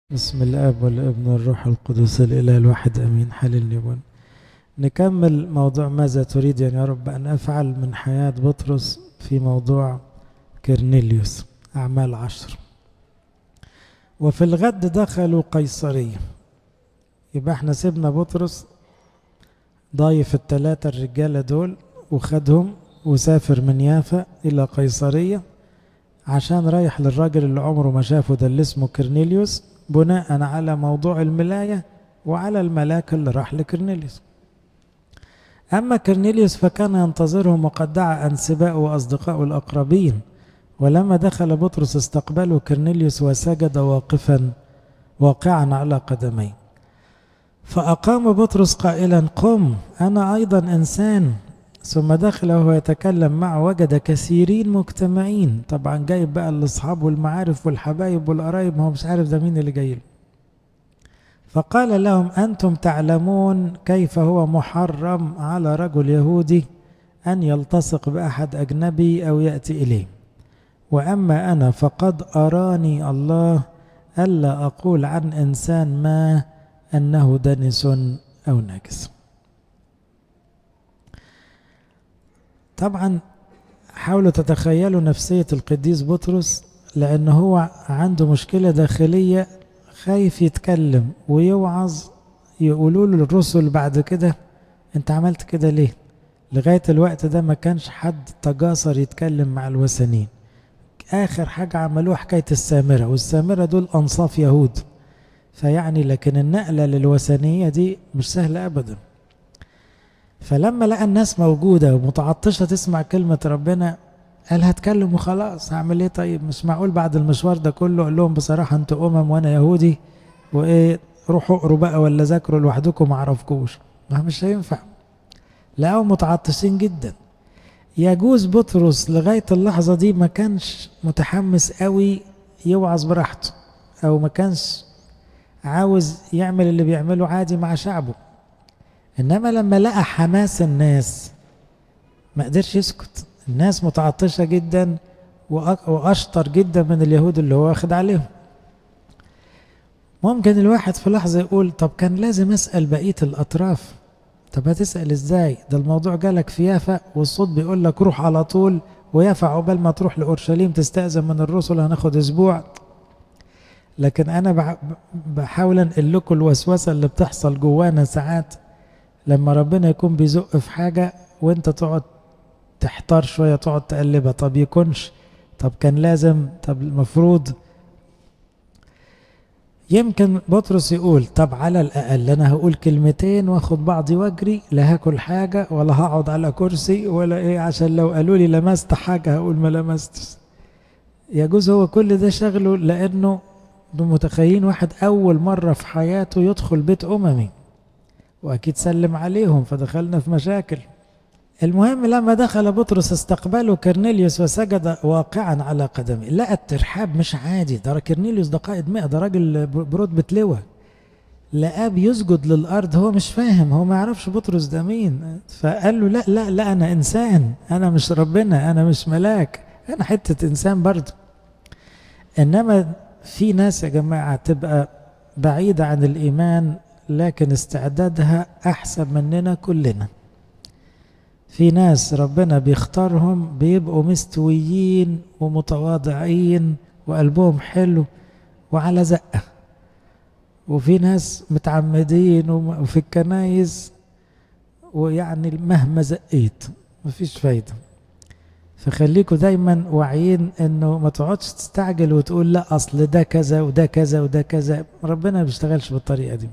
بسم الاب والابن والروح القدس الاله الواحد امين حللني بون نكمل موضوع ماذا تريد يعني يا رب ان افعل من حياه بطرس في موضوع كرنيليوس اعمال عشر وفي الغد دخلوا قيصريه يبقى احنا سيبنا بطرس ضايف الثلاثه الرجاله دول وخدهم وسافر من يافا الى قيصريه عشان رايح للراجل اللي عمره ما شافه ده اللي اسمه كرنيليوس بناء على موضوع الملاية وعلى الملاك اللي راح لكرنيليوس أما كرنيليوس فكان ينتظرهم وقد دعا أنسباء وأصدقاء الأقربين ولما دخل بطرس استقبله كرنيليوس وسجد واقفا واقعا على قدميه فأقام بطرس قائلا قم أنا أيضا إنسان ثم دخل وهو يتكلم معه وجد كثيرين مجتمعين طبعا جايب بقى الاصحاب والمعارف والحبايب والقرايب ما هو مش عارف ده مين اللي جاي له فقال لهم انتم تعلمون كيف هو محرم على رجل يهودي ان يلتصق باحد اجنبي او ياتي اليه واما انا فقد اراني الله الا اقول عن انسان ما انه دنس او نجس طبعا حاولوا تتخيلوا نفسية القديس بطرس لأن هو عنده مشكلة داخلية خايف يتكلم ويوعظ يقولوا له الرسل بعد كده انت عملت كده ليه لغاية الوقت ده ما كانش حد تجاسر يتكلم مع الوثنيين آخر حاجة عملوها حكاية السامرة والسامرة دول أنصاف يهود فيعني لكن النقلة للوثنية دي مش سهلة أبداً فلما لقى الناس موجودة ومتعطشة تسمع كلمة ربنا قال هتكلم وخلاص هعمل ايه طيب مش معقول بعد المشوار ده كله اقول لهم بصراحة انتوا امم وانا يهودي وايه روحوا اقروا بقى ولا ذاكروا لوحدكم ما اعرفكوش ما مش هينفع لقوا متعطشين جدا يجوز بطرس لغاية اللحظة دي ما كانش متحمس قوي يوعظ براحته او ما كانش عاوز يعمل اللي بيعمله عادي مع شعبه انما لما لقى حماس الناس ما قدرش يسكت الناس متعطشه جدا واشطر جدا من اليهود اللي هو واخد عليهم ممكن الواحد في لحظه يقول طب كان لازم اسال بقيه الاطراف طب هتسال ازاي ده الموضوع جالك في يافا والصوت بيقول لك روح على طول ويافا عقبال ما تروح لاورشليم تستاذن من الرسل هناخد اسبوع لكن انا بحاول انقل لكم الوسوسه اللي بتحصل جوانا ساعات لما ربنا يكون بيزق في حاجة وانت تقعد تحتار شوية تقعد تقلبها طب يكونش طب كان لازم طب المفروض يمكن بطرس يقول طب على الأقل أنا هقول كلمتين واخد بعضي واجري لا هاكل حاجة ولا هقعد على كرسي ولا إيه عشان لو قالوا لي لمست حاجة هقول ما لمستش يجوز هو كل ده شغله لأنه متخيلين واحد أول مرة في حياته يدخل بيت أممي واكيد سلم عليهم فدخلنا في مشاكل المهم لما دخل بطرس استقبله كرنيليوس وسجد واقعا على قدمه لقى الترحاب مش عادي ده كرنيليوس ده قائد مئة ده راجل برتبة لواء لقاه بيسجد للارض هو مش فاهم هو ما يعرفش بطرس ده مين فقال له لا لا لا انا انسان انا مش ربنا انا مش ملاك انا حته انسان برضه انما في ناس يا جماعه تبقى بعيده عن الايمان لكن استعدادها احسن مننا كلنا في ناس ربنا بيختارهم بيبقوا مستويين ومتواضعين وقلبهم حلو وعلى زقة وفي ناس متعمدين وفي الكنايس ويعني مهما زقيت مفيش فايدة فخليكوا دايما واعيين انه ما تقعدش تستعجل وتقول لا اصل ده كذا وده كذا وده كذا ربنا ما بيشتغلش بالطريقة دي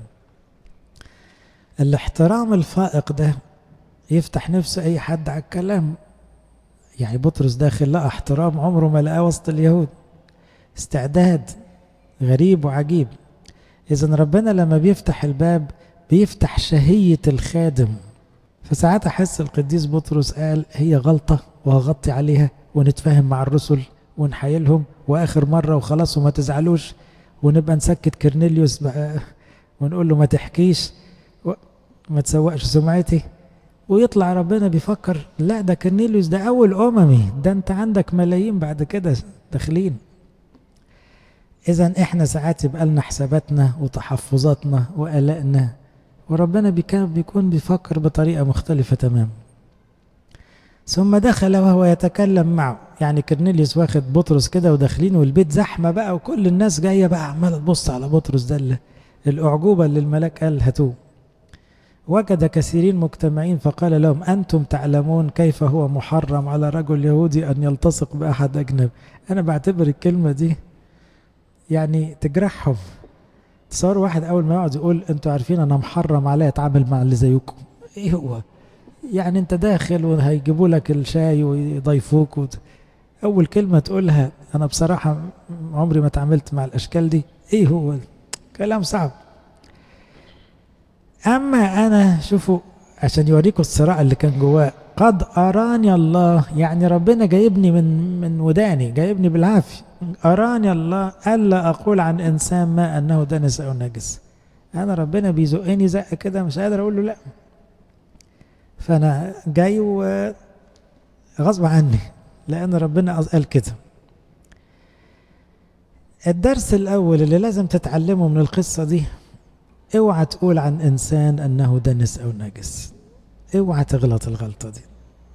الاحترام الفائق ده يفتح نفس اي حد على الكلام يعني بطرس داخل لقى احترام عمره ما لقاه وسط اليهود استعداد غريب وعجيب اذا ربنا لما بيفتح الباب بيفتح شهية الخادم فساعات احس القديس بطرس قال هي غلطة وهغطي عليها ونتفاهم مع الرسل ونحايلهم واخر مرة وخلاص وما تزعلوش ونبقى نسكت كرنيليوس بقى ونقول له ما تحكيش ما تسوقش سمعتي ويطلع ربنا بيفكر لا ده كرنيليوس ده اول اممي ده انت عندك ملايين بعد كده داخلين إذا إحنا ساعات يبقى لنا حساباتنا وتحفظاتنا وقلقنا وربنا بيكون بيفكر بطريقة مختلفة تماما ثم دخل وهو يتكلم معه يعني كرنيليوس واخد بطرس كده وداخلين والبيت زحمة بقى وكل الناس جاية بقى عمالة تبص على بطرس ده اللي الأعجوبة اللي الملاك قال هاتوه وجد كثيرين مجتمعين فقال لهم أنتم تعلمون كيف هو محرم على رجل يهودي أن يلتصق بأحد أجنبي أنا بعتبر الكلمة دي يعني تجرحهم تصور واحد أول ما يقعد يقول أنتوا عارفين أنا محرم عليا أتعامل مع اللي زيكم إيه هو يعني أنت داخل وهيجيبوا لك الشاي ويضيفوك وت... أول كلمة تقولها أنا بصراحة عمري ما تعاملت مع الأشكال دي إيه هو كلام صعب أما أنا شوفوا عشان يوريكم الصراع اللي كان جواه قد أراني الله يعني ربنا جايبني من من وداني جايبني بالعافية أراني الله ألا أقول عن إنسان ما أنه دنس أو نجس أنا ربنا بيزقني زقة كده مش قادر أقول له لأ فأنا جاي غصب عني لأن ربنا قال كده الدرس الأول اللي لازم تتعلمه من القصة دي اوعى تقول عن انسان انه دنس او نجس اوعى تغلط الغلطه دي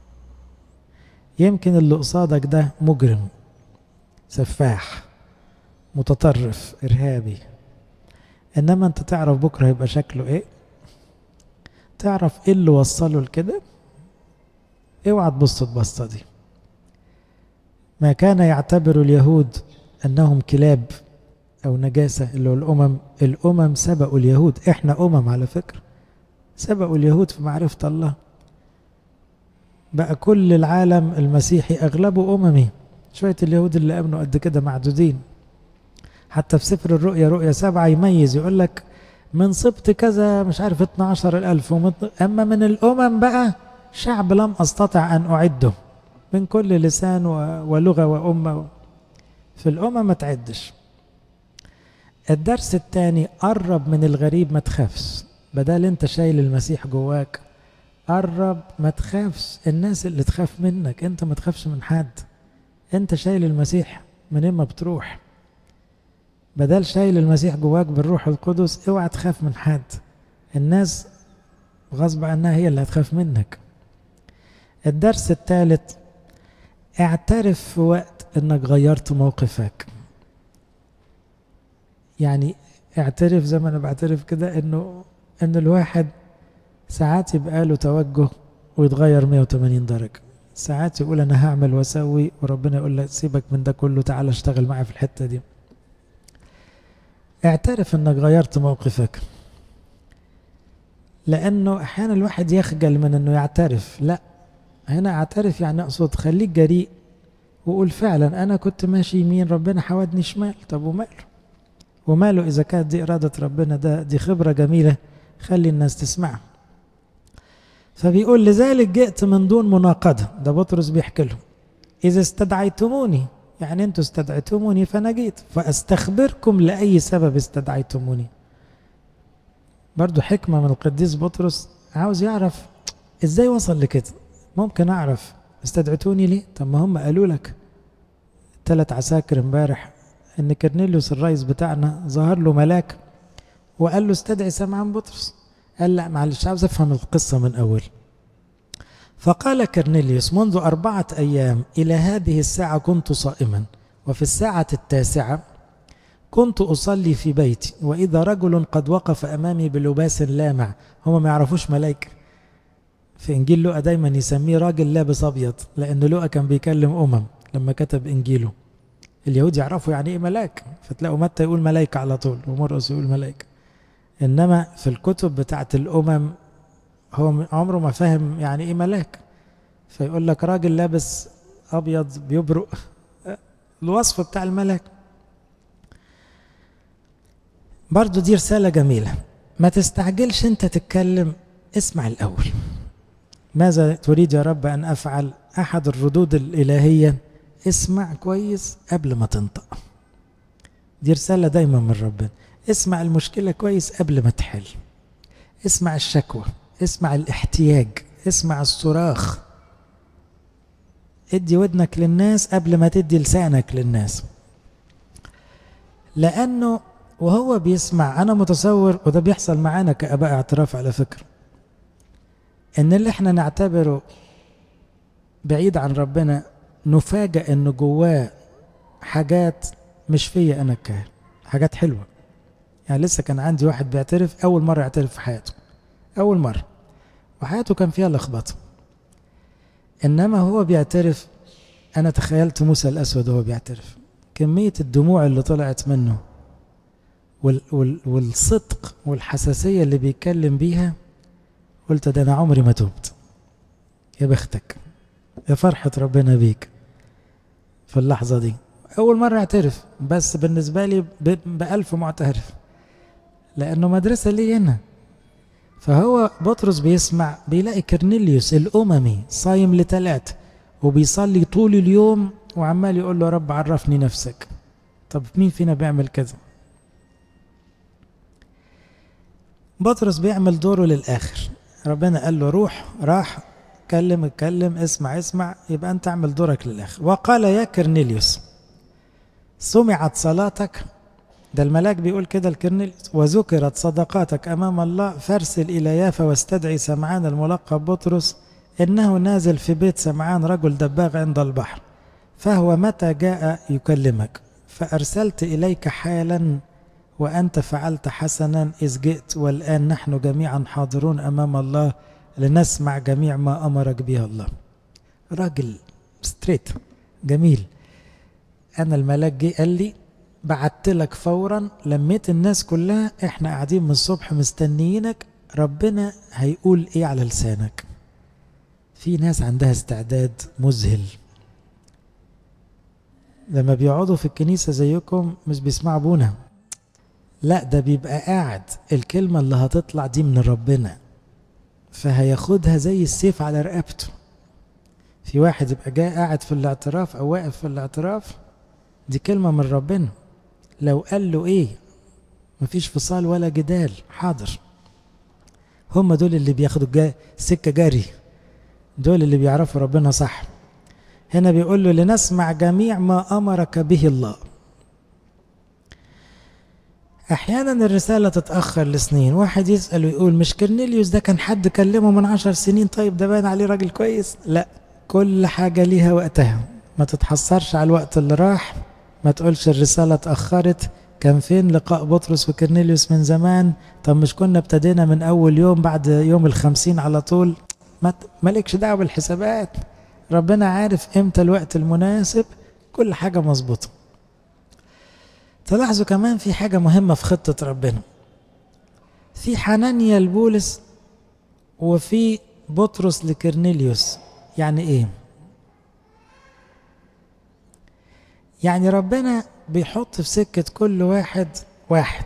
يمكن اللي قصادك ده مجرم سفاح متطرف ارهابي انما انت تعرف بكره هيبقى شكله ايه تعرف ايه اللي وصله لكده اوعى تبص البصه دي ما كان يعتبر اليهود انهم كلاب او نجاسه اللي هو الامم الامم سبقوا اليهود احنا امم على فكره سبقوا اليهود في معرفه الله بقى كل العالم المسيحي اغلبه اممي شويه اليهود اللي امنوا قد كده معدودين حتى في سفر الرؤيا رؤيا سبعة يميز يقول لك من سبط كذا مش عارف 12 الألف أما من الأمم بقى شعب لم أستطع أن أعده من كل لسان ولغة وأمة في الأمم ما تعدش الدرس الثاني قرب من الغريب ما تخافش بدل انت شايل المسيح جواك قرب ما تخافش الناس اللي تخاف منك انت ما تخافش من حد انت شايل المسيح منين ما بتروح بدل شايل المسيح جواك بالروح القدس اوعى تخاف من حد الناس غصب عنها هي اللي هتخاف منك الدرس الثالث اعترف في وقت انك غيرت موقفك يعني اعترف زي ما انا بعترف كده انه ان الواحد ساعات يبقى له توجه ويتغير 180 درجة ساعات يقول انا هعمل واسوي وربنا يقول لك سيبك من ده كله تعالى اشتغل معايا في الحتة دي اعترف انك غيرت موقفك لانه احيانا الواحد يخجل من انه يعترف لا هنا اعترف يعني اقصد خليك جريء وقول فعلا انا كنت ماشي يمين ربنا حودني شمال طب وماله وماله إذا كانت دي إرادة ربنا ده دي خبرة جميلة خلي الناس تسمعها فبيقول لذلك جئت من دون مناقضة ده بطرس بيحكي لهم إذا استدعيتموني يعني أنتوا استدعيتموني فأنا جيت فأستخبركم لأي سبب استدعيتموني برضو حكمة من القديس بطرس عاوز يعرف إزاي وصل لكده ممكن أعرف استدعيتوني ليه طب ما هم قالوا لك ثلاث عساكر امبارح ان كرنيليوس الرئيس بتاعنا ظهر له ملاك وقال له استدعي سمعان بطرس قال لا معلش عاوز افهم القصه من اول فقال كرنيليوس منذ أربعة أيام إلى هذه الساعة كنت صائما وفي الساعة التاسعة كنت أصلي في بيتي وإذا رجل قد وقف أمامي بلباس لامع هم ما يعرفوش ملائكة في إنجيل لوقا دايما يسميه راجل لابس أبيض لأن لوقا كان بيكلم أمم لما كتب إنجيله اليهود يعرفوا يعني ايه ملاك فتلاقوا متى يقول ملائكة على طول ومرقس يقول ملائكة انما في الكتب بتاعت الامم هو عمره ما فاهم يعني ايه ملاك فيقول لك راجل لابس ابيض بيبرق الوصف بتاع الملاك برضو دي رسالة جميلة ما تستعجلش انت تتكلم اسمع الاول ماذا تريد يا رب ان افعل احد الردود الالهيه اسمع كويس قبل ما تنطق دي رسالة دايما من ربنا اسمع المشكلة كويس قبل ما تحل اسمع الشكوى اسمع الاحتياج اسمع الصراخ ادي ودنك للناس قبل ما تدي لسانك للناس لأنه وهو بيسمع أنا متصور وده بيحصل معانا كأباء اعتراف على فكرة إن اللي احنا نعتبره بعيد عن ربنا نفاجأ إن جواه حاجات مش فيا أنا الكاهن حاجات حلوة يعني لسه كان عندي واحد بيعترف أول مرة يعترف في حياته أول مرة وحياته كان فيها لخبطة إنما هو بيعترف أنا تخيلت موسى الأسود وهو بيعترف كمية الدموع اللي طلعت منه وال وال والصدق والحساسية اللي بيتكلم بيها قلت ده أنا عمري ما تبت يا بختك يا فرحة ربنا بيك في اللحظة دي أول مرة اعترف بس بالنسبة لي بألف معترف لأنه مدرسة لي هنا فهو بطرس بيسمع بيلاقي كرنيليوس الأممي صايم لتلات وبيصلي طول اليوم وعمال يقول له يا رب عرفني نفسك طب مين فينا بيعمل كذا بطرس بيعمل دوره للآخر ربنا قال له روح راح كلم اتكلم اسمع اسمع يبقى انت اعمل دورك للآخر وقال يا كرنيليوس سمعت صلاتك ده الملاك بيقول كده لكرنيليوس وذكرت صدقاتك أمام الله فارسل إلى يافا واستدعي سمعان الملقب بطرس إنه نازل في بيت سمعان رجل دباغ عند البحر فهو متى جاء يكلمك فأرسلت إليك حالا وأنت فعلت حسنا إذ جئت والآن نحن جميعا حاضرون أمام الله لنسمع جميع ما أمرك به الله راجل ستريت جميل أنا الملاك جه قال لي بعت لك فورا لميت الناس كلها احنا قاعدين من الصبح مستنيينك ربنا هيقول ايه على لسانك في ناس عندها استعداد مذهل لما بيقعدوا في الكنيسة زيكم مش بيسمعوا ابونا لا ده بيبقى قاعد الكلمة اللي هتطلع دي من ربنا فهياخدها زي السيف على رقبته في واحد يبقى جاي قاعد في الاعتراف او واقف في الاعتراف دي كلمة من ربنا لو قال له ايه مفيش فصال ولا جدال حاضر هم دول اللي بياخدوا جا سكة جاري دول اللي بيعرفوا ربنا صح هنا بيقول له لنسمع جميع ما أمرك به الله أحيانا الرسالة تتأخر لسنين واحد يسأل ويقول مش كرنيليوس ده كان حد كلمه من عشر سنين طيب ده باين عليه راجل كويس لا كل حاجة ليها وقتها ما تتحسرش على الوقت اللي راح ما تقولش الرسالة اتأخرت كان فين لقاء بطرس وكرنيليوس من زمان طب مش كنا ابتدينا من أول يوم بعد يوم الخمسين على طول ما مالكش دعوة بالحسابات ربنا عارف امتى الوقت المناسب كل حاجة مظبوطة تلاحظوا كمان في حاجة مهمة في خطة ربنا في حنانيا لبولس وفي بطرس لكرنيليوس يعني ايه يعني ربنا بيحط في سكة كل واحد واحد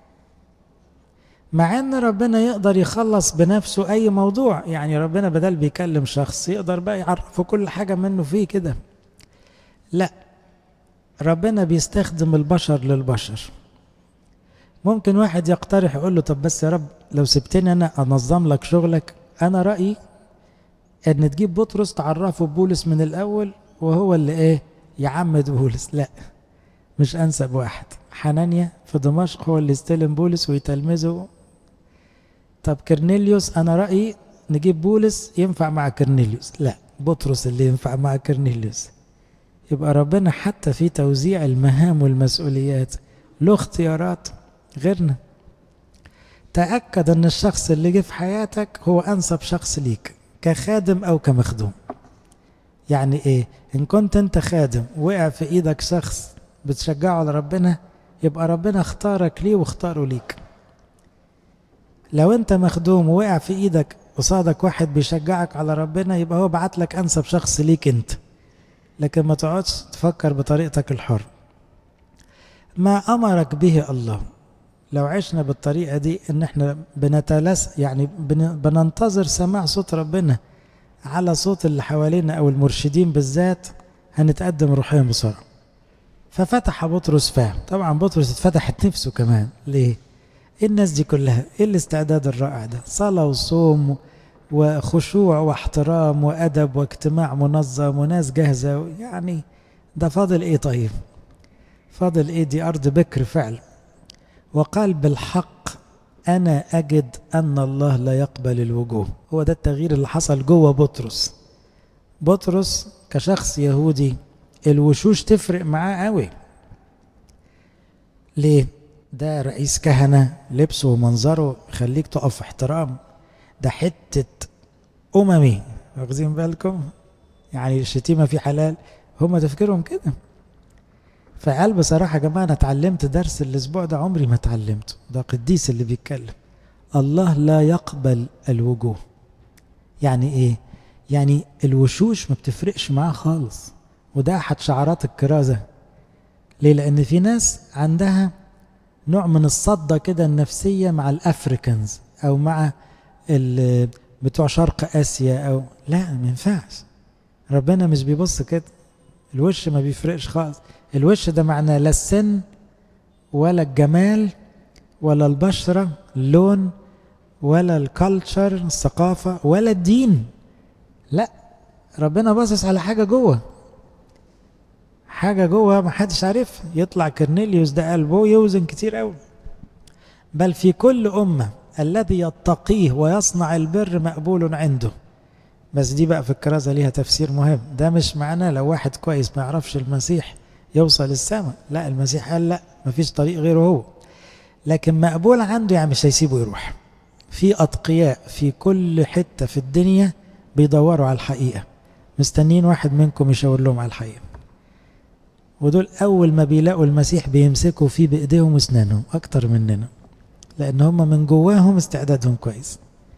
مع ان ربنا يقدر يخلص بنفسه اي موضوع يعني ربنا بدل بيكلم شخص يقدر بقى يعرفه كل حاجة منه فيه كده لا ربنا بيستخدم البشر للبشر ممكن واحد يقترح يقول له طب بس يا رب لو سبتني انا انظم لك شغلك انا رأيي ان تجيب بطرس تعرفه بولس من الاول وهو اللي ايه يعمد بولس لا مش انسب واحد حنانيا في دمشق هو اللي يستلم بولس ويتلمذه طب كرنيليوس انا رايي نجيب بولس ينفع مع كرنيليوس لا بطرس اللي ينفع مع كرنيليوس يبقى ربنا حتى في توزيع المهام والمسؤوليات له اختيارات غيرنا تأكد ان الشخص اللي جه في حياتك هو انسب شخص ليك كخادم او كمخدوم يعني ايه ان كنت انت خادم وقع في ايدك شخص بتشجعه على ربنا يبقى ربنا اختارك ليه واختاره ليك لو انت مخدوم ووقع في ايدك قصادك واحد بيشجعك على ربنا يبقى هو بعت لك انسب شخص ليك انت لكن ما تقعدش تفكر بطريقتك الحر ما امرك به الله لو عشنا بالطريقه دي ان احنا بنتلس يعني بننتظر سماع صوت ربنا على صوت اللي حوالينا او المرشدين بالذات هنتقدم روحيا بسرعه ففتح بطرس فهم طبعا بطرس اتفتحت نفسه كمان ليه ايه الناس دي كلها ايه الاستعداد الرائع ده صلاة وصوم وخشوع واحترام وأدب واجتماع منظم وناس جاهزة يعني ده فاضل ايه طيب فاضل ايه دي ارض بكر فعل وقال بالحق انا اجد ان الله لا يقبل الوجوه هو ده التغيير اللي حصل جوه بطرس بطرس كشخص يهودي الوشوش تفرق معاه قوي ليه ده رئيس كهنة لبسه ومنظره يخليك تقف في احترام ده حتة أممي واخدين بالكم يعني الشتيمة في حلال هم تفكيرهم كده فقال بصراحة يا جماعة أنا اتعلمت درس الأسبوع ده عمري ما اتعلمته ده قديس اللي بيتكلم الله لا يقبل الوجوه يعني إيه؟ يعني الوشوش ما بتفرقش معاه خالص وده أحد شعارات الكرازة ليه؟ لأن في ناس عندها نوع من الصدة كده النفسية مع الأفريكانز أو مع بتوع شرق آسيا أو لا ما ينفعش ربنا مش بيبص كده الوش ما بيفرقش خالص الوش ده معناه لا السن ولا الجمال ولا البشرة اللون ولا الكالتشر الثقافة ولا الدين لا ربنا باصص على حاجة جوه حاجة جوه ما حدش عارفها يطلع كرنيليوس ده قلبه يوزن كتير قوي بل في كل أمة الذي يتقيه ويصنع البر مقبول عنده بس دي بقى في الكرازة ليها تفسير مهم ده مش معناه لو واحد كويس ما يعرفش المسيح يوصل السماء لا المسيح قال لا مفيش طريق غيره هو لكن مقبول عنده يعني مش هيسيبه يروح في أتقياء في كل حتة في الدنيا بيدوروا على الحقيقة مستنين واحد منكم يشاور لهم على الحقيقة ودول أول ما بيلاقوا المسيح بيمسكوا فيه بإيديهم وأسنانهم أكتر مننا لأن هم من جواهم استعدادهم كويس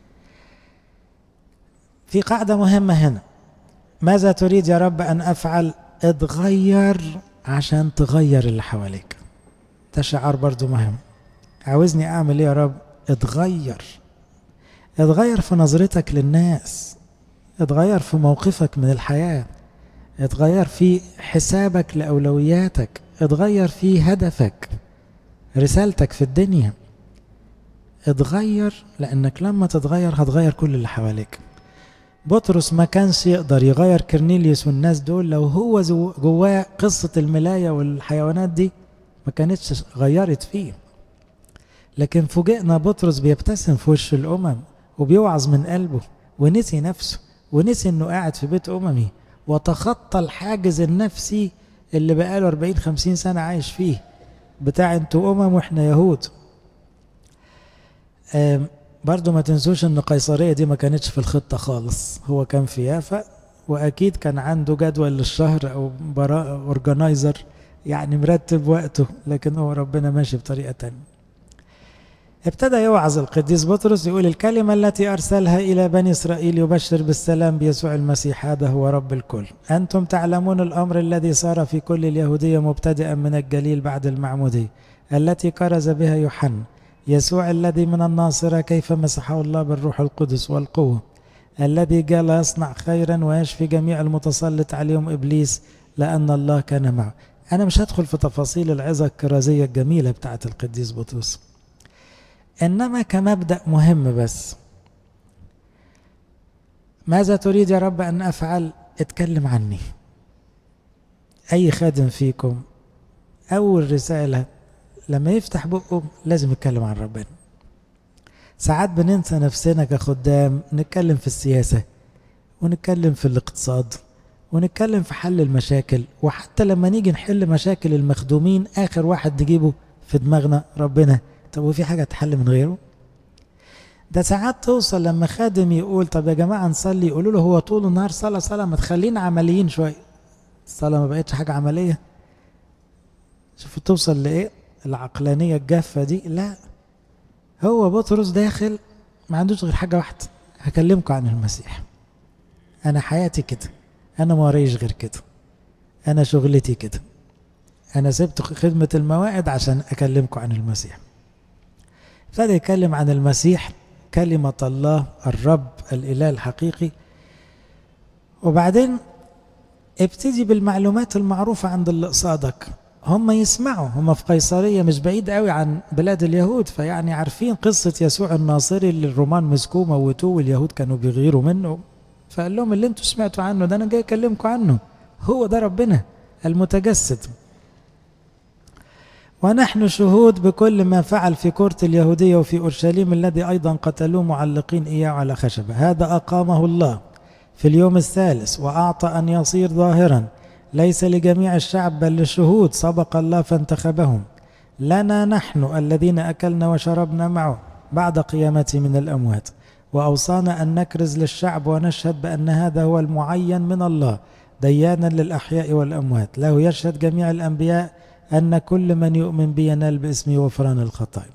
في قاعدة مهمة هنا ماذا تريد يا رب أن أفعل اتغير عشان تغير اللي حواليك ده شعار برضو مهم عاوزني أعمل إيه يا رب اتغير اتغير في نظرتك للناس اتغير في موقفك من الحياة اتغير في حسابك لأولوياتك اتغير في هدفك رسالتك في الدنيا اتغير لأنك لما تتغير هتغير كل اللي حواليك بطرس ما كانش يقدر يغير كرنيليوس والناس دول لو هو جواه قصة الملاية والحيوانات دي ما كانتش غيرت فيه لكن فوجئنا بطرس بيبتسم في وش الأمم وبيوعظ من قلبه ونسي نفسه ونسي انه قاعد في بيت أممي وتخطى الحاجز النفسي اللي بقاله 40 50 سنة عايش فيه بتاع انتوا أمم واحنا يهود برضو ما تنسوش ان قيصرية دي ما كانتش في الخطة خالص هو كان في يافا واكيد كان عنده جدول للشهر او براء اورجنايزر يعني مرتب وقته لكن هو ربنا ماشي بطريقة تانية ابتدى يوعظ القديس بطرس يقول الكلمة التي أرسلها إلى بني إسرائيل يبشر بالسلام بيسوع المسيح هذا هو رب الكل أنتم تعلمون الأمر الذي صار في كل اليهودية مبتدئا من الجليل بعد المعمودية التي كرز بها يوحنا يسوع الذي من الناصرة كيف مسحه الله بالروح القدس والقوة الذي قال يصنع خيرا ويشفي جميع المتسلط عليهم إبليس لأن الله كان معه أنا مش هدخل في تفاصيل العظة الكرازية الجميلة بتاعت القديس بطرس إنما كمبدأ مهم بس ماذا تريد يا رب أن أفعل اتكلم عني أي خادم فيكم أول رسالة لما يفتح بقه لازم يتكلم عن ربنا ساعات بننسى نفسنا كخدام نتكلم في السياسة ونتكلم في الاقتصاد ونتكلم في حل المشاكل وحتى لما نيجي نحل مشاكل المخدومين آخر واحد نجيبه في دماغنا ربنا طب وفي حاجة تحل من غيره ده ساعات توصل لما خادم يقول طب يا جماعة نصلي يقولوا له هو طول النهار صلاة صلاة ما تخلينا عمليين شوية الصلاة ما بقتش حاجة عملية شوفوا توصل لإيه العقلانية الجافة دي لا هو بطرس داخل ما عندوش غير حاجة واحدة هكلمكم عن المسيح أنا حياتي كده أنا ما وريش غير كده أنا شغلتي كده أنا سبت خدمة الموائد عشان أكلمكم عن المسيح ابتدى يتكلم عن المسيح كلمة الله الرب الإله الحقيقي وبعدين ابتدي بالمعلومات المعروفة عند اللي قصادك هم يسمعوا هم في قيصرية مش بعيد قوي عن بلاد اليهود فيعني عارفين قصة يسوع الناصري اللي الرومان مسكوه موتوه واليهود كانوا بيغيروا منه فقال لهم اللي انتوا سمعتوا عنه ده انا جاي اكلمكم عنه هو ده ربنا المتجسد ونحن شهود بكل ما فعل في كورة اليهودية وفي أورشليم الذي أيضا قتلوه معلقين إياه على خشبة هذا أقامه الله في اليوم الثالث وأعطى أن يصير ظاهرا ليس لجميع الشعب بل للشهود سبق الله فانتخبهم لنا نحن الذين أكلنا وشربنا معه بعد قيامته من الأموات وأوصانا أن نكرز للشعب ونشهد بأن هذا هو المعين من الله ديانا للأحياء والأموات له يشهد جميع الأنبياء أن كل من يؤمن بي ينال باسمي غفران الخطايا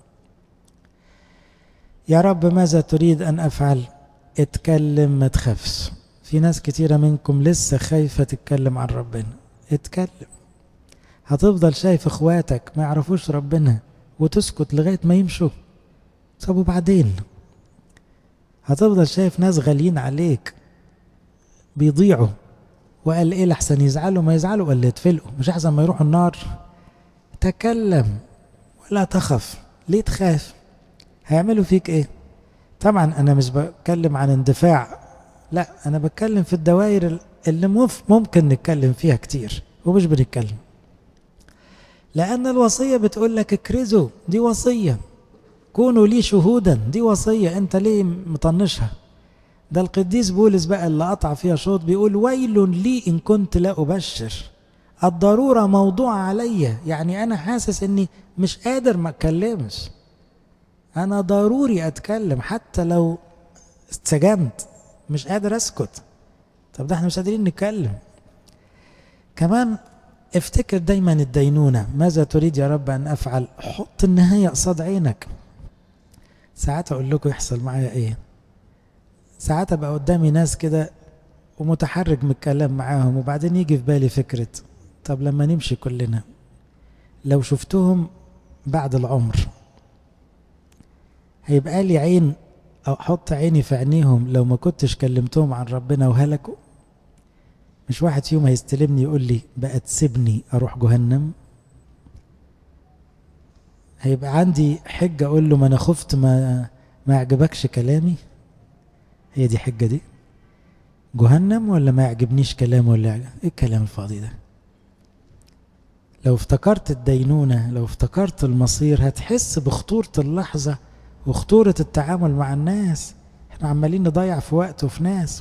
يا رب ماذا تريد أن أفعل اتكلم ما تخافش في ناس كتيرة منكم لسه خايفة تتكلم عن ربنا اتكلم هتفضل شايف اخواتك ما يعرفوش ربنا وتسكت لغاية ما يمشوا طب وبعدين هتفضل شايف ناس غاليين عليك بيضيعوا وقال ايه لحسن يزعلوا ما يزعلوا ولا يتفلقوا مش احسن ما يروحوا النار تكلم ولا تخف ليه تخاف هيعملوا فيك ايه طبعا انا مش بتكلم عن اندفاع لا انا بتكلم في الدوائر اللي ممكن نتكلم فيها كتير ومش بنتكلم لان الوصيه بتقول لك اكرزوا دي وصيه كونوا لي شهودا دي وصيه انت ليه مطنشها ده القديس بولس بقى اللي قطع فيها شوط بيقول ويل لي ان كنت لا ابشر الضروره موضوع عليا يعني انا حاسس اني مش قادر ما اتكلمش انا ضروري اتكلم حتى لو اتسجنت مش قادر اسكت طب ده احنا مش قادرين نتكلم كمان افتكر دايما الدينونة ماذا تريد يا رب أن أفعل حط النهاية قصاد عينك ساعات أقول لكم يحصل معايا إيه ساعات أبقى قدامي ناس كده ومتحرج من الكلام معاهم وبعدين يجي في بالي فكرة طب لما نمشي كلنا لو شفتهم بعد العمر هيبقى لي عين أو أحط عيني في عينيهم لو ما كنتش كلمتهم عن ربنا وهلكوا مش واحد فيهم هيستلمني يقول لي بقى تسيبني أروح جهنم هيبقى عندي حجة أقول له ما أنا خفت ما ما يعجبكش كلامي هي دي حجة دي جهنم ولا ما يعجبنيش كلامه ولا ايه الكلام الفاضي ده لو افتكرت الدينونة لو افتكرت المصير هتحس بخطورة اللحظة وخطورة التعامل مع الناس احنا عمالين نضيع في وقت وفي ناس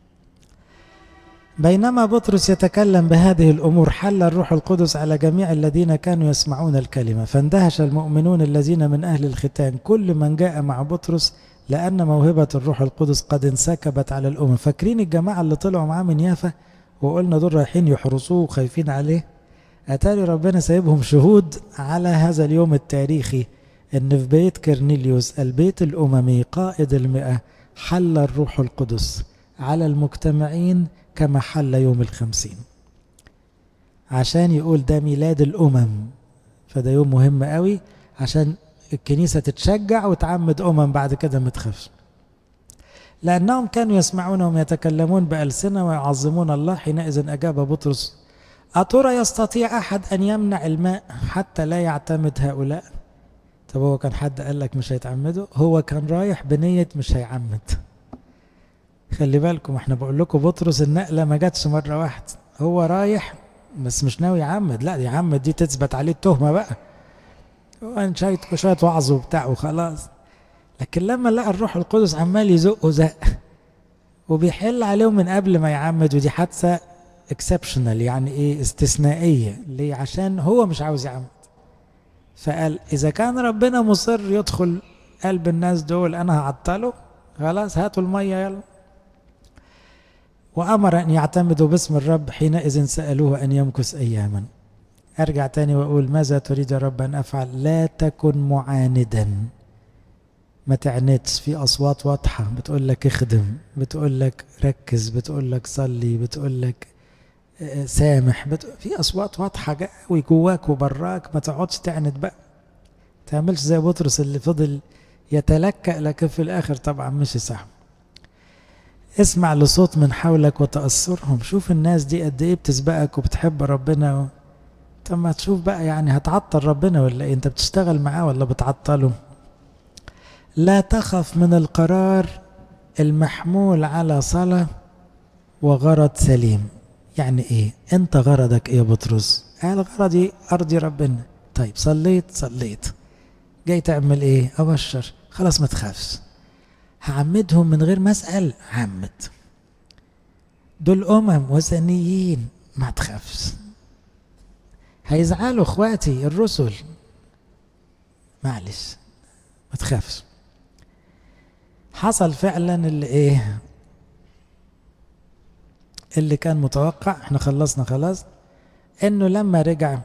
بينما بطرس يتكلم بهذه الأمور حل الروح القدس على جميع الذين كانوا يسمعون الكلمة فاندهش المؤمنون الذين من أهل الختان كل من جاء مع بطرس لأن موهبة الروح القدس قد انسكبت على الأمم فاكرين الجماعة اللي طلعوا معاه من يافا وقلنا دول رايحين يحرسوه وخايفين عليه أتاري ربنا سايبهم شهود على هذا اليوم التاريخي إن في بيت كرنيليوس البيت الأممي قائد المئة حل الروح القدس على المجتمعين كما حل يوم الخمسين عشان يقول ده ميلاد الأمم فده يوم مهم قوي عشان الكنيسة تتشجع وتعمد أمم بعد كده ما تخافش لأنهم كانوا يسمعونهم يتكلمون بألسنة ويعظمون الله حينئذ أجاب بطرس أترى يستطيع أحد أن يمنع الماء حتى لا يعتمد هؤلاء طب هو كان حد قال لك مش هيتعمدوا هو كان رايح بنية مش هيعمد خلي بالكم احنا بقول لكم بطرس النقلة ما جاتش مرة واحدة هو رايح بس مش ناوي يعمد لا يعمد دي تثبت عليه التهمة بقى هو شوية شوية وعظ وبتاع وخلاص لكن لما لقى الروح القدس عمال يزقه زق وبيحل عليهم من قبل ما يعمد ودي حادثة اكسبشنال يعني ايه استثنائية ليه عشان هو مش عاوز يعمد فقال إذا كان ربنا مصر يدخل قلب الناس دول أنا هعطله خلاص هاتوا المية يلا وأمر أن يعتمدوا باسم الرب حينئذ سألوه أن يمكث أياما أرجع تاني وأقول ماذا تريد يا رب أن أفعل لا تكن معاندا ما تعنتش في أصوات واضحة بتقول لك اخدم بتقول لك ركز بتقول لك صلي بتقول لك سامح بت... في أصوات واضحة قوي جواك وبراك ما تقعدش تعند بقى تعملش زي بطرس اللي فضل يتلكأ لكن في الآخر طبعا مش صح اسمع لصوت من حولك وتأثرهم شوف الناس دي قد ايه بتسبقك وبتحب ربنا و... طب ما تشوف بقى يعني هتعطل ربنا ولا ايه انت بتشتغل معاه ولا بتعطله لا تخف من القرار المحمول على صلاة وغرض سليم يعني ايه انت غرضك ايه يا بطرس قال غرضي ارضي ربنا طيب صليت صليت جاي تعمل ايه ابشر خلاص ما تخافش هعمدهم من غير ما اسال عمد دول امم وثنيين ما تخافش هيزعلوا اخواتي الرسل معلش ما تخافش حصل فعلا اللي ايه اللي كان متوقع احنا خلصنا خلاص انه لما رجع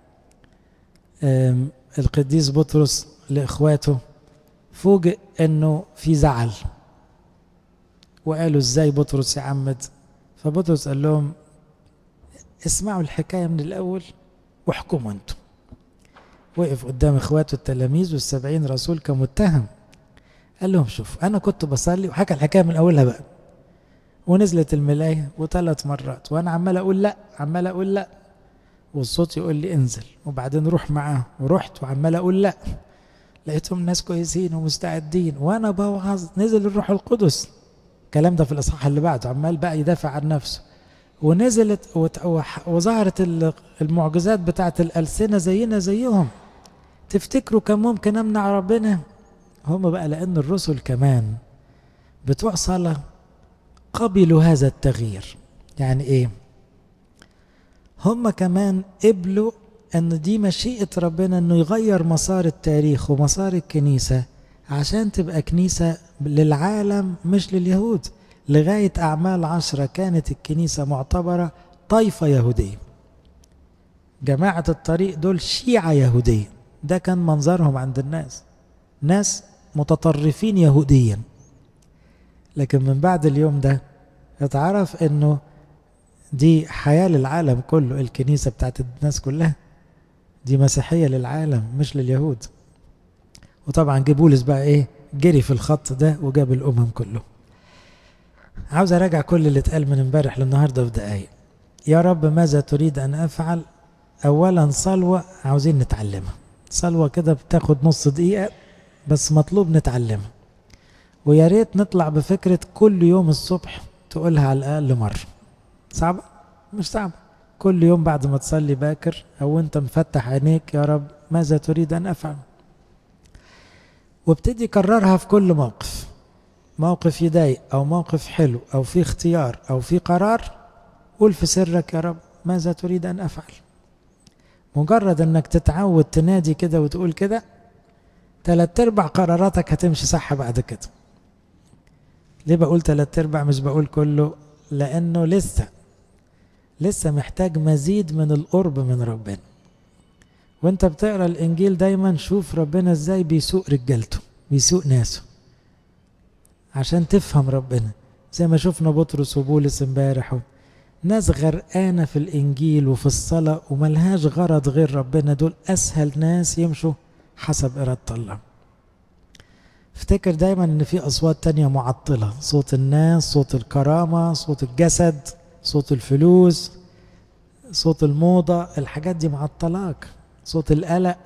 القديس بطرس لاخواته فوجئ انه في زعل وقالوا ازاي بطرس يعمد فبطرس قال لهم اسمعوا الحكايه من الاول واحكموا انتم وقف قدام اخواته التلاميذ والسبعين رسول كمتهم قال لهم شوف انا كنت بصلي وحكى الحكايه من اولها بقى ونزلت الملايه وثلاث مرات وانا عمال اقول لا عمال اقول لا والصوت يقول لي انزل وبعدين روح معاه ورحت وعمال اقول لا لقيتهم ناس كويسين ومستعدين وانا بوعظ نزل الروح القدس الكلام ده في الاصحاح اللي بعده عمال بقى يدافع عن نفسه ونزلت وظهرت المعجزات بتاعت الألسنة زينا زيهم تفتكروا كان ممكن أمنع ربنا هم بقى لأن الرسل كمان بتوع صلاة قبلوا هذا التغيير يعني إيه هم كمان قبلوا أن دي مشيئة ربنا أنه يغير مسار التاريخ ومسار الكنيسة عشان تبقى كنيسة للعالم مش لليهود لغاية أعمال عشرة كانت الكنيسة معتبرة طائفة يهودية جماعة الطريق دول شيعة يهودية ده كان منظرهم عند الناس ناس متطرفين يهوديا لكن من بعد اليوم ده اتعرف انه دي حياة للعالم كله الكنيسة بتاعت الناس كلها دي مسيحية للعالم مش لليهود وطبعا جبولس بقى ايه جري في الخط ده وجاب الامم كله عاوز اراجع كل اللي اتقال من امبارح للنهارده في دقايق يا رب ماذا تريد ان افعل اولا صلوه عاوزين نتعلمها صلوه كده بتاخد نص دقيقه بس مطلوب نتعلمها ويا ريت نطلع بفكره كل يوم الصبح تقولها على الاقل مره صعبه مش صعبه كل يوم بعد ما تصلي باكر او انت مفتح عينيك يا رب ماذا تريد ان افعل وابتدي كررها في كل موقف موقف يضايق او موقف حلو او في اختيار او في قرار قول في سرك يا رب ماذا تريد ان افعل مجرد انك تتعود تنادي كده وتقول كده تلات ارباع قراراتك هتمشي صح بعد كده ليه بقول تلات ارباع مش بقول كله لانه لسه لسه محتاج مزيد من القرب من ربنا وانت بتقرا الانجيل دايما شوف ربنا ازاي بيسوق رجالته بيسوق ناسه عشان تفهم ربنا زي ما شفنا بطرس وبولس امبارح ناس غرقانه في الانجيل وفي الصلاه وملهاش غرض غير ربنا دول اسهل ناس يمشوا حسب اراده الله افتكر دايما ان في اصوات تانية معطله صوت الناس صوت الكرامه صوت الجسد صوت الفلوس صوت الموضه الحاجات دي معطلاك صوت القلق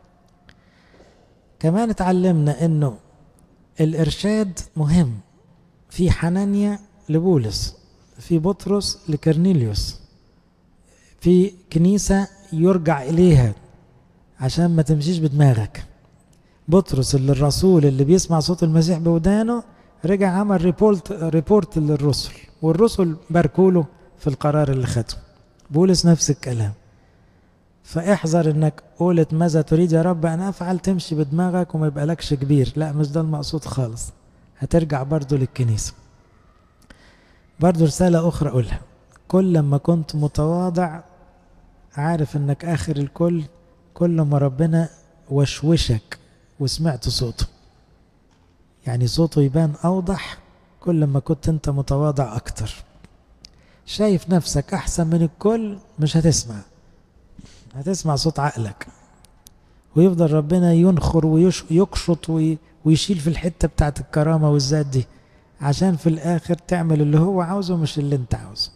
كمان اتعلمنا انه الارشاد مهم في حنانيا لبولس في بطرس لكرنيليوس في كنيسة يرجع إليها عشان ما تمشيش بدماغك بطرس اللي الرسول اللي بيسمع صوت المسيح بودانه رجع عمل ريبورت ريبورت للرسل والرسل باركوله في القرار اللي خده بولس نفس الكلام فاحذر انك قولت ماذا تريد يا رب ان افعل تمشي بدماغك وما يبقالكش كبير لا مش ده المقصود خالص هترجع برضو للكنيسة برضو رسالة أخرى أقولها كل لما كنت متواضع عارف انك آخر الكل كل ما ربنا وشوشك وسمعت صوته يعني صوته يبان أوضح كل ما كنت أنت متواضع أكتر شايف نفسك أحسن من الكل مش هتسمع هتسمع صوت عقلك ويفضل ربنا ينخر ويقشط ويشيل في الحتة بتاعت الكرامة والذات دي عشان في الآخر تعمل اللي هو عاوزه مش اللي انت عاوزه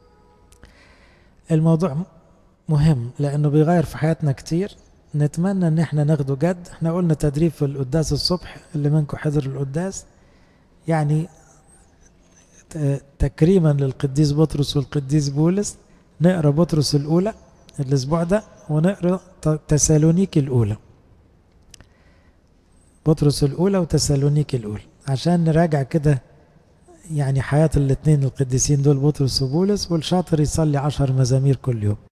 الموضوع مهم لأنه بيغير في حياتنا كتير نتمنى ان احنا ناخده جد احنا قلنا تدريب في القداس الصبح اللي منكم حضر القداس يعني تكريما للقديس بطرس والقديس بولس نقرا بطرس الاولى الاسبوع ده ونقرأ تسالونيك الأولى بطرس الأولى وتسالونيك الأولى عشان نراجع كده يعني حياة الاثنين القديسين دول بطرس وبولس والشاطر يصلي عشر مزامير كل يوم